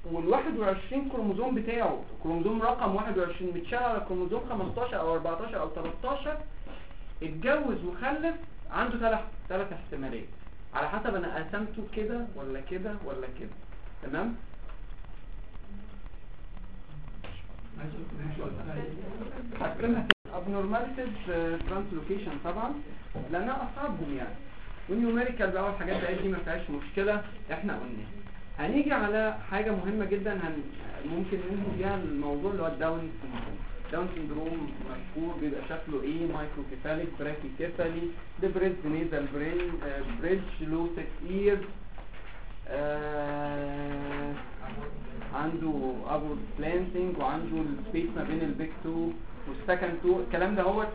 وال 21 كروموزوم بتاعه كروموزوم رقم 21 متشال على كروموزوم 15 او 14 او 13 اتجوز وخلف عنده ثلاث ثلاث احتمالات على حسب انا قسمته كده ولا كده ولا كده تمام هقسمها abnormalities ترانسلوكيشن طبعا لانها اصعبهم يعني والنيوميريكال بقى والحاجات بقى دي ما فيهاش مشكله احنا قلناها هنيجي على حاجه مهمه جدا هن ممكن ننهي بيها الموضوع اللي هو الداون سيندروم داون سيندروم مشهور بيبقى شكله ايه مايكروكيفاليك براكيكيفالي ديبريد نيزل برين بريدج لوتك اير آه عنده ابورد بلانتنج وعنده السبيس ما بين البيك 2 والسكند 2 الكلام ده هو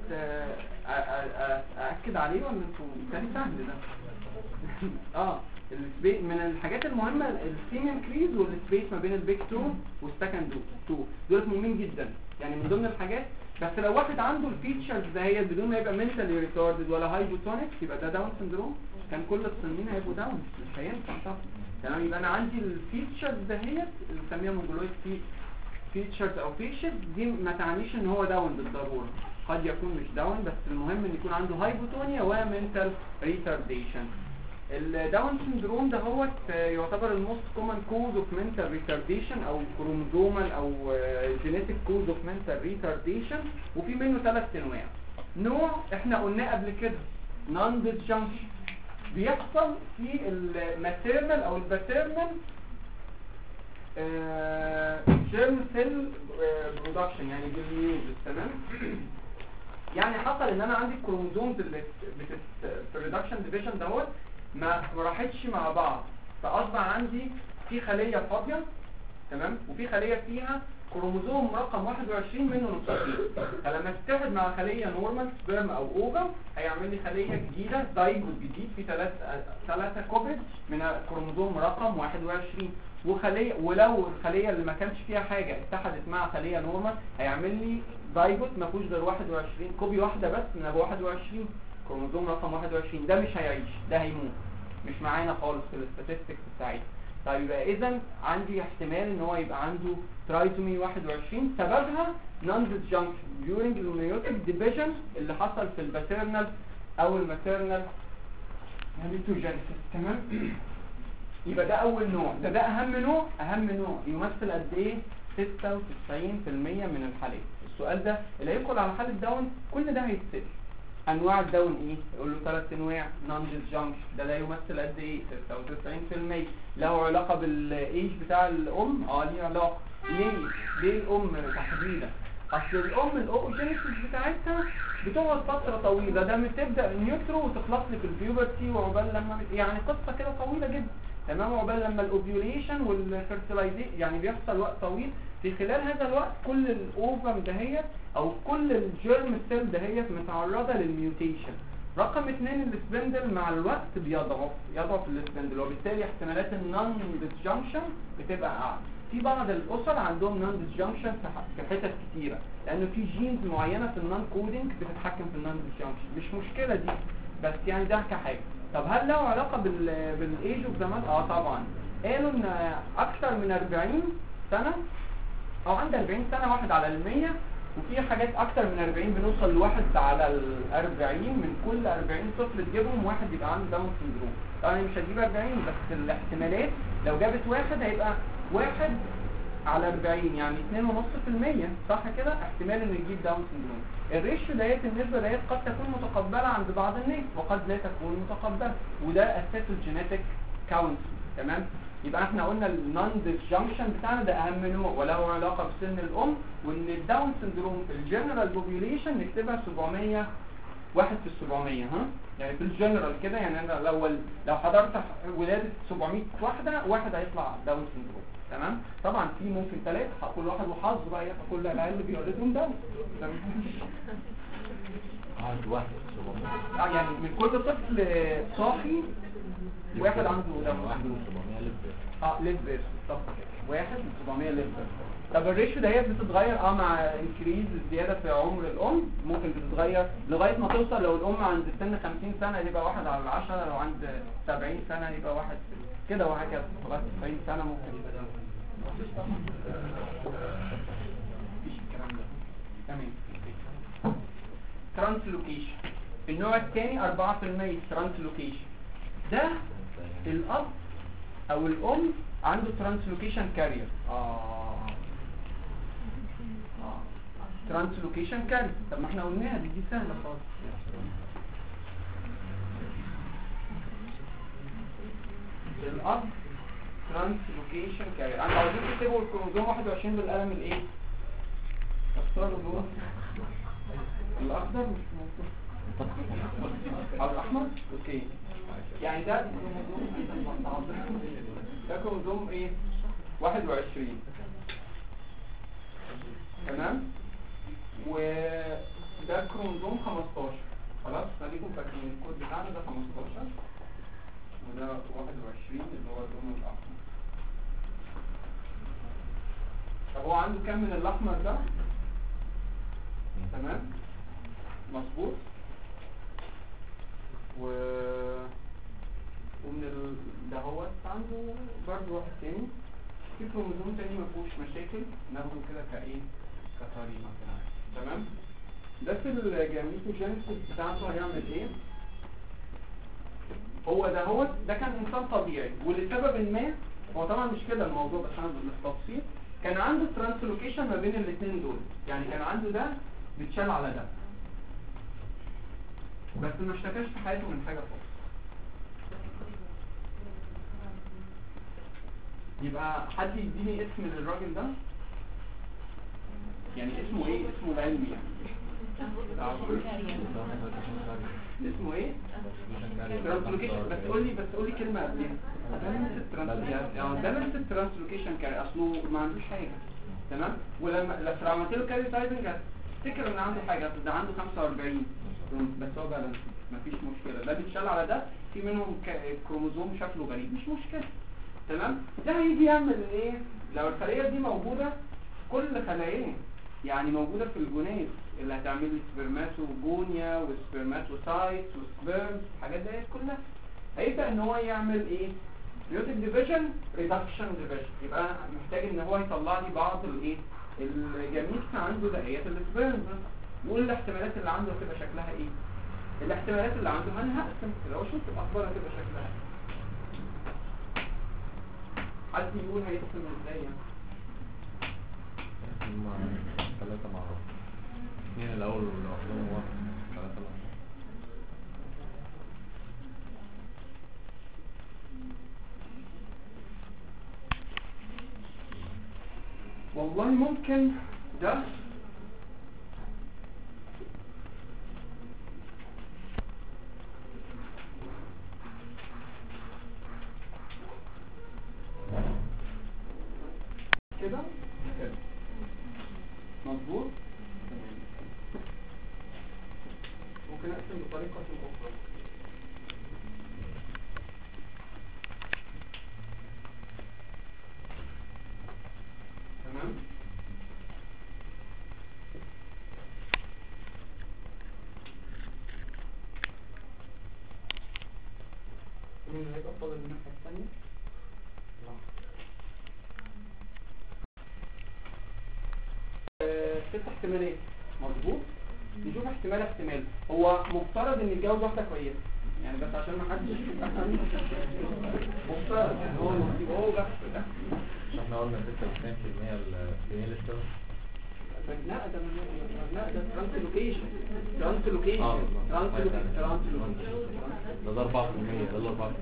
ااكد عليه ولا انتوا كان سهل ده اه السبيس من الحاجات المهمه السيم انكريز والسبيس ما بين البيك 2 والسكند 2 دول مهمين جدا يعني من ضمن الحاجات بس لو واحد عنده الفيتشرز دهيت بدون ما يبقى منتالي ريتاردد ولا هايبوتونيك يبقى ده داون سندروم كان كل الصينيين هيبقوا داون مش هينفع طبعا تمام يبقى انا عندي الفيتشرز دهيت اللي بنسميها مونجولويد فيتشرز او فيشز دي ما تعنيش ان هو داون بالضروره قد يكون مش داون بس المهم ان يكون عنده هايبوتونيا ومنتال ريتارديشن الداون سندروم ده هو يعتبر الموست كومن كوز اوف منتال ريتارديشن او كروموزومال او جينيتك كوز اوف منتال ريتارديشن وفي منه ثلاث انواع نوع احنا قلناه قبل كده نون ديسجنكشن بيحصل في الماتيرنال او الباترنال جيرم سيل برودكشن يعني بالميوزس تمام يعني حصل ان انا عندي الكروموزومز اللي بتت في الريدكشن ديفيجن دوت ما ما راحتش مع بعض فاصبح عندي في خليه فاضيه تمام وفي خليه فيها كروموزوم رقم 21 منه نسختين فلما تتحد مع خليه نورمال سبيرم او اوفا هيعمل لي خليه جديده زايجوت جديد في ثلاث ثلاثه كوبيد من الكروموزوم رقم 21 وخليه ولو الخليه اللي ما كانش فيها حاجه اتحدت مع خليه نورمال هيعمل لي زايجوت ما فيهوش غير 21 كوبي واحده بس من ابو 21 كروموزوم رقم 21 ده مش هيعيش ده هيموت مش معانا خالص في الاستاتستكس بتاعتنا طيب يبقى اذا عندي احتمال ان هو يبقى عنده ترايتومي 21 سببها نون ديسجنكشن during الميوتيك ديفيجن اللي حصل في الباترنال او الماترنال هيميتوجينيسيس تمام يبقى ده اول نوع ده ده اهم نوع اهم نوع يمثل قد ايه 96% من الحالات السؤال ده اللي هيدخل على حاله داون كل ده هيتسال انواع الداون ايه يقول له ثلاث انواع نون ديسجنكشن ده لا يمثل قد ايه 96% له علاقه بالايج بتاع الام اه ليه علاقه ليه ليه الام تحديدا اصل الام الاوجينيسيس بتاعتها بتقعد فتره طويله ده بتبدا نيوترو وتخلص لي في البيوبرتي وعقبال لما يعني قصه كده طويله جدا تمام عقبال لما الاوفيوليشن والفيرتلايزيشن يعني بيحصل وقت طويل في خلال هذا الوقت كل الاوفم دهيت او كل الجيرم سيل دهيت متعرضه للميوتيشن رقم اثنين السبندل مع الوقت بيضعف يضعف السبندل وبالتالي احتمالات النون ديسجنكشن بتبقى اعلى في بعض الاسر عندهم نون ديسجنكشن في حتت كتيره لانه في جينز معينه في النون كودنج بتتحكم في النون ديسجنكشن مش مشكله دي بس يعني ده كحاجه طب هل له علاقه بال بالايج اوف زمان اه طبعا قالوا ان اكثر من 40 سنه او عند 40 سنه واحد على المية وفي حاجات اكتر من 40 بنوصل لواحد على ال 40 من كل 40 طفل تجيبهم واحد يبقى عنده داون سندروم طبعا مش هتجيب 40 بس الاحتمالات لو جابت واحد هيبقى واحد على 40 يعني 2.5% صح كده احتمال انه يجيب داون سندروم الريشيو ديت النسبه ديت قد تكون متقبله عند بعض الناس وقد لا تكون متقبله وده اساس الجينيتك كاونسل تمام يبقى احنا قلنا النون ديسجنكشن بتاعنا ده اهم نوع وله علاقه بسن الام وان الداون سندروم في الجنرال بوبيوليشن نكتبها 700 واحد في 700 ها يعني في الجنرال كده يعني انا لو لو حضرت ولاده 700 واحده واحد هيطلع داون سندروم تمام طبعا في ممكن ثلاثه كل واحد وحظه بقى يبقى كل العيال اللي بيولدهم داون عند واحد اه يعني من كل طفل صاحي واحد عنده داون واحد من 700 لب اه ليف بيرس بالظبط كده واحد من 700 ليف بيرس طب الريشيو دهيت بتتغير اه مع انكريز الزياده في عمر الام ممكن بتتغير لغايه ما توصل لو الام عند سن 50 سنه يبقى واحد على 10 لو عند 70 سنه يبقى واحد كده وهكذا لغايه 90 سنه ممكن يبقى ده مفيش الكلام ده تمام ترانسلوكيشن النوع الثاني 4% ترانسلوكيشن ده الاب او الام عنده ترانسلوكيشن كارير اه اه ترانسلوكيشن كارير طب ما احنا قلناها دي دي سهله خالص الاب ترانسلوكيشن كارير انا عاوزين تكتبوا الكروموزوم 21 بالقلم الايه اختاروا جوه الاخضر مش موجود او الاحمر اوكي يعني ده كروموزوم ده كروموزوم ايه 21 تمام وده كروموزوم 15 خلاص خليكم فاكرين الكود بتاعنا ده 15 وده 21 اللي هو اللون الاحمر طب هو عنده كام من الاحمر ده تمام مظبوط و ومن ال... ده هو عنده برضه واحد تاني في كروموزوم تاني ما فيهوش مشاكل ناخده كده كايه كطريقه تمام ده في الجاميتوجينيسيس بتاعته هيعمل ايه هو ده هو ده كان انسان طبيعي ولسبب ما هو طبعا مش كده الموضوع بس انا بالتفصيل كان عنده ترانسلوكيشن ما بين الاثنين دول يعني كان عنده ده بيتشال على ده بس ما اشتكاش في حياته من حاجه خالص يبقى حد يديني اسم للراجل ده يعني اسمه ايه اسمه العلمي يعني اسمه ايه ترانسلوكيشن بس قول لي بس قول لي كلمه قبلها بالانس الترانسلوكيشن كاري اصله ما عندوش حاجه تمام ولما لو عملت له كاري تايبنج هتفتكر ان عنده حاجه ده عنده 45 بس هو بالانس مفيش مشكله ده بيتشال على ده في منهم ك- كروموزوم شكله غريب مش مشكله تمام ده هيجي يعمل ايه لو الخليه دي موجوده كل خلاياه يعني موجوده في الجونات اللي هتعمل لي سبرماتوجونيا وسبرماتوسايتس وسبيرمز الحاجات دي كلها هيبدا ان هو يعمل ايه بيوتيك ديفيجن ريدكشن ديفيجن يبقى محتاج ان هو يطلع لي بعض الايه الجميل عنده دقيقات السبيرمز يقول الاحتمالات اللي عنده هتبقى شكلها ايه الاحتمالات اللي عنده انا هقسم كده واشوف الاخبار هتبقى شكلها ايه حد يقول هيقسم ازاي يعني هما ثلاثة مع بعض اثنين الأول لوحدهم واحد ثلاثة مع بعض والله ممكن ده كده كده مظبوط ممكن اقسم بطريقة اخرى تمام مين اللي هيبقى فاضل من الناحية الثانية؟ آه، ست احتمالات مظبوط نشوف احتمال احتمال هو مفترض ان يتجوز واحدة كويسة يعني بس عشان ما حدش يبقى مفترض يعني هو يبقى هو بس ده مش احنا قلنا 96% الجنيه اللي اشتغل لا ده من- لا ده ترانسلوكيشن ترانسلوكيشن اه بالظبط. ترانسلوكيشن ترانسلوكيشن ده ده 4% ده ال 4%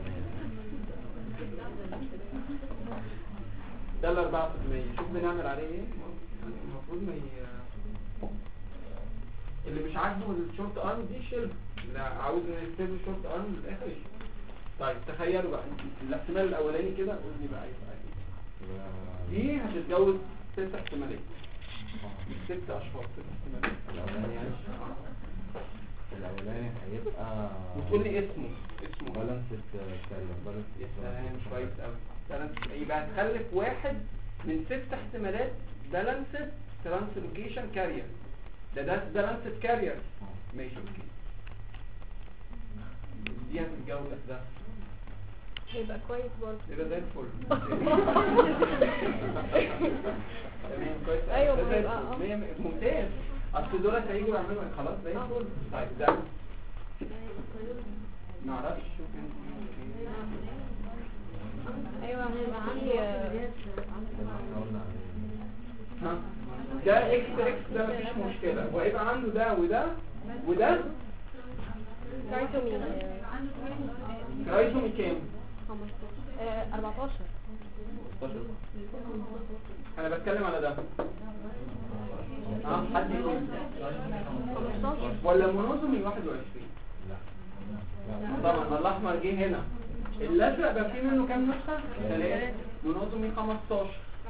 ده ال 4% شوف بنعمل عليه ايه المفروض ما ي... اللي مش عاجبه الشورت ارم دي شيل اللي عاوز يكتب شورت ارم للاخر يشيل طيب تخيلوا بقى الاحتمال الاولاني كده قول لي بقى يبقى ايه دي هتتجوز ست احتمالات مش ست اشخاص ست احتمالات الأولاني يعني الأولاني هيبقى وتقول لي اسمه اسمه بالانس كارير بالانس يا سلام كويس قوي بالانس يبقى هتخلف واحد من ست احتمالات بالانسد ترانسلوكيشن كارير ده ده بالانسد كارير ماشي اوكي دي هتتجوز ده هيبقى كويس برضه يبقى زي الفل يبقى- آه. مية مية. ممتاز اصل دولت هيجوا يعملوا إيه؟ خلاص زي آه. الفل طيب ده معرفش شوف انت ايوه هيبقى عندي آه، احنا قلنا عليه ها ده اكس اكس ده مفيش مشكلة وهيبقى عنده ده وده وده ترايسومي ترايزومي كام 15 آه، 14 16 انا بتكلم على ده اه حد يقول 15 ولا مونوزومي 21 لا طبعا الاحمر جه هنا الازرق بقى فيه منه كام نسخه ثلاثه مونوزومي 15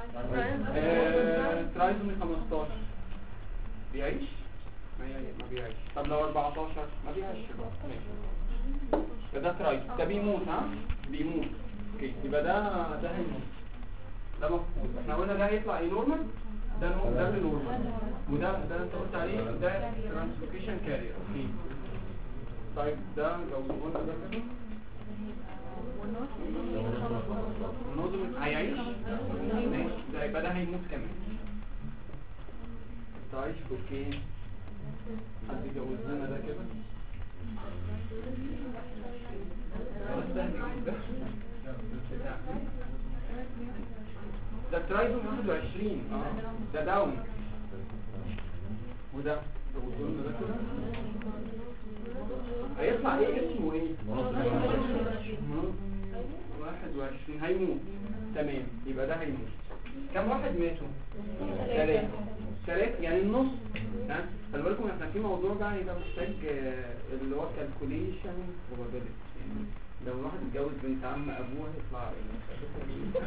آه، ترايزومي 15 بيعيش ما ي- ما بيعيش طب لو 14 ما بيعيش بقى ماشي. يبقى ده ترايز ده بيموت ها بيموت اوكي يبقى ده ده هيموت ده مفقود احنا قلنا ده هيطلع ايه نورمال ده نور ده اللي نورمال وده ده انت قلت عليه ده ترانسلوكيشن كارير اوكي طيب ده لو قلنا ده كده النظم هيعيش ماشي ده يبقى ده هيموت كمان تعيش اوكي حد يجوز لنا ده كده خلاص ده هنجيب ده. ده ترايزون 21 اه ده داون وده جوزوا لنا ده كده هيطلع ايه اسمه ايه؟ واحد وعشرين هيموت تمام يبقى ده هيموت كم واحد ماتوا؟ ثلاثة ثلاثة يعني النص ها خلي بالكم احنا في موضوع بقى يبقى محتاج آه، اللي هو calculation probability يعني لو الواحد اتجوز بنت عم ابوه هيطلع ايه؟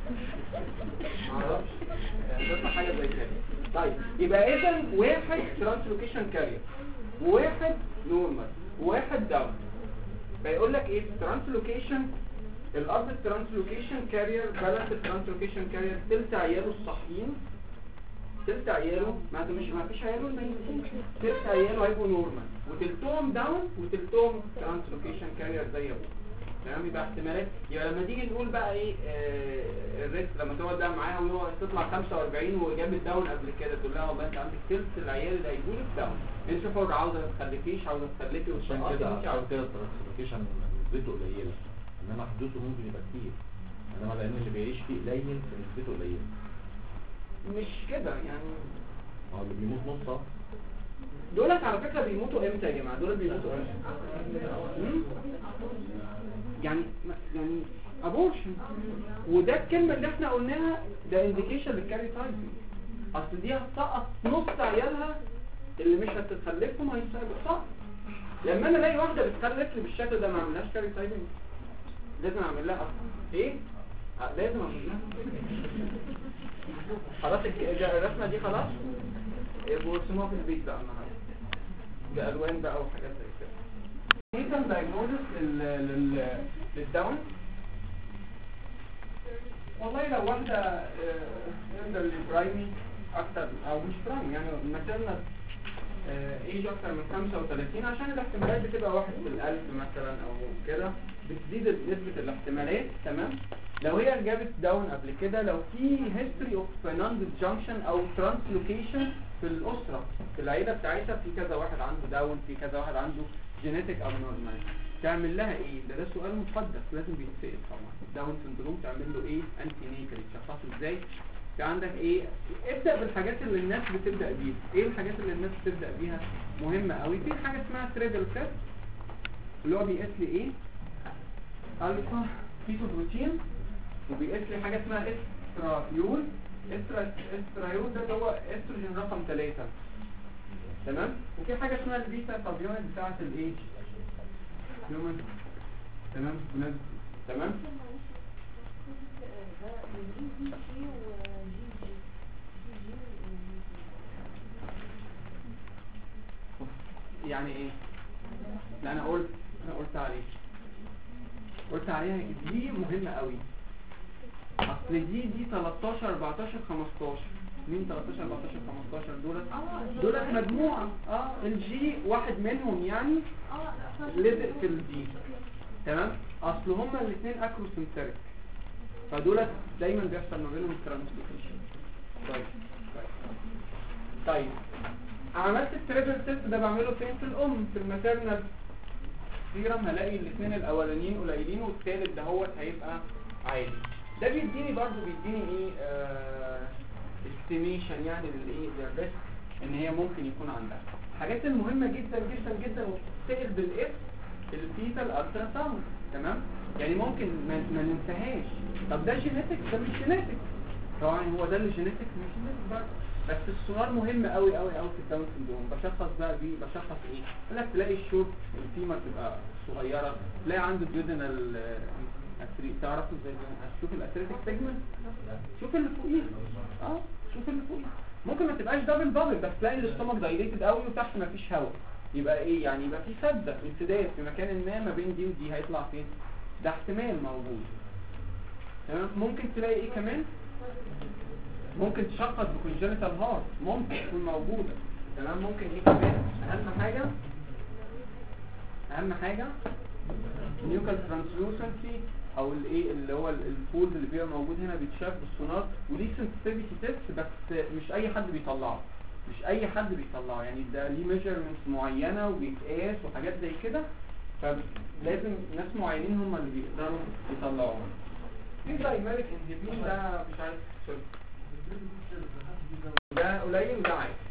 معرفش يعني تطلع حاجة زي كده طيب يبقى اذا واحد ترانسلوكيشن كارير وواحد نورمال وواحد داون فيقول لك ايه ترانسلوكيشن الارض الترانسلوكيشن كارير بالانس الترانسلوكيشن كارير تلت عياله الصحيين تلت عياله ما ده مش ما فيش عياله الميتين تلت عياله هيبقوا نورمال وتلتهم داون وتلتهم ترانسلوكيشن كارير زي ابوه تمام يبقى احتمالات يبقى لما تيجي نقول بقى ايه آه الريسك لما تقعد بقى معاها وهو تطلع 45 وجابت داون قبل كده تقول لها والله انت عندك تلت العيال اللي هيجولك داون انت شوف عاوزه ما تخلفيش عاوزه تخلفي عشان وتسقطي كده انت عشان عاوزه كده الترانسلوكيشن نسبته قليلة انما حدوثه ممكن يبقى كتير انما لان اللي بيعيش فيه قليل فنسبته قليلة مش كده يعني هو اللي بيموت نص أهو. دولت على فكرة بيموتوا امتى يا جماعة دولت بيموتوا امتى مم؟ يعني يعني ابورشن وده الكلمة اللي احنا قلناها ده انديكيشن للكاري تايبنج اصل دي هتسقط نص عيالها اللي مش هتتخلفهم هيسقط لما انا الاقي واحدة بتخلف لي بالشكل ده ما اعملهاش كاري تايبنج لازم اعمل لها اصلا ايه آه، لازم اعمل لها خلاص الك- الرسمة دي خلاص يبقوا يرسموها في البيت بقى النهارده بألوان بقى وحاجات زي كده مثلا دايجنوزس لل للداون والله لو واحدة اندر برايمي اكتر او مش برايمي يعني مثلا ايج اكتر من 35 عشان الاحتمالات بتبقى واحد في الالف مثلا او كده بتزيد نسبة الاحتمالات تمام لو هي جابت داون قبل كده لو في هيستوري اوف نون جانكشن او ترانسلوكيشن في الاسره في العيله بتاعتها في كذا واحد عنده داون في كذا واحد عنده جينيتك ابنورمال تعمل لها ايه ده ده سؤال مقدس لازم بيتسال طبعا داون سندروم تعمل له ايه انتي نيتال تشخصه ازاي في عندك ايه ابدا بالحاجات اللي الناس بتبدا بيها ايه الحاجات اللي الناس بتبدا بيها مهمه قوي في حاجه اسمها تريبل تيست اللي هو بيقيس لي ايه الفا كيتو بروتين وبيقيس لي حاجه اسمها استرا-يول استرا استرا-يول ده اللي هو استروجين رقم 3 تمام وفي حاجه اسمها البيتا طابيون بتاعه الايه هيومن تمام وناس- تمام يعني ايه لا انا قلت انا قلت عليه قلت عليها دي مهمة قوي اصل دي دي 13 14 15 مين 13 14 15 دولت دولت مجموعة اه الجي واحد منهم يعني لزق في الجي تمام اصل هما الاثنين اكروسنتريك فدولت دايما بيحصل ما بينهم الترانسلوكيشن طيب طيب طيب عملت التريبل تيست ده بعمله فين في الام في الماتيرنال سيرم هلاقي الاثنين الاولانيين قليلين والثالث ده هو هيبقى عالي ده بيديني برضو بيديني ايه استيميشن يعني للايه للريسك ان هي ممكن يكون عندها الحاجات المهمه جدا جدا جدا وبتتسال بالاف الفيتال الترا ساوند تمام يعني ممكن ما, ما ننساهاش طب ده جينيتك ده مش جينيتك طبعا هو ده اللي جينيتك مش جينيتك برضه بس السونار مهم قوي قوي قوي في الداون سندروم بشخص بقى بيه بشخص ايه يقول لك تلاقي الشورت الفيمر تبقى صغيره تلاقي عنده ديودنال أثري تعرفوا ازاي هتشوف الاتريتك سيجمنت شوف اللي فوقيه اه شوف اللي فوقيه ممكن ما تبقاش دبل بابل بس تلاقي الاستومك دايليتد قوي وتحت ما فيش هواء يبقى ايه يعني يبقى في سده انسداد في مكان ما ما بين دي ودي هيطلع فين ده احتمال موجود تمام ممكن تلاقي ايه كمان ممكن تشخص بكونجنتال هارت ممكن تكون موجوده تمام ممكن ايه كمان اهم حاجه اهم حاجه نيوكال ترانسلوسنسي او الايه اللي هو ال- الفولد اللي بيبقى موجود هنا بيتشاف بالسونار وليه سنسيتيفيتي تيست بس مش اي حد بيطلعه مش اي حد بيطلعه يعني ده ليه ميجرمنتس معينه وبيتقاس وحاجات زي كده فلازم ناس معينين هم اللي بيقدروا يطلعوه في دايمالك انهبين ده مش عارف سوري. ده قليل وده عالي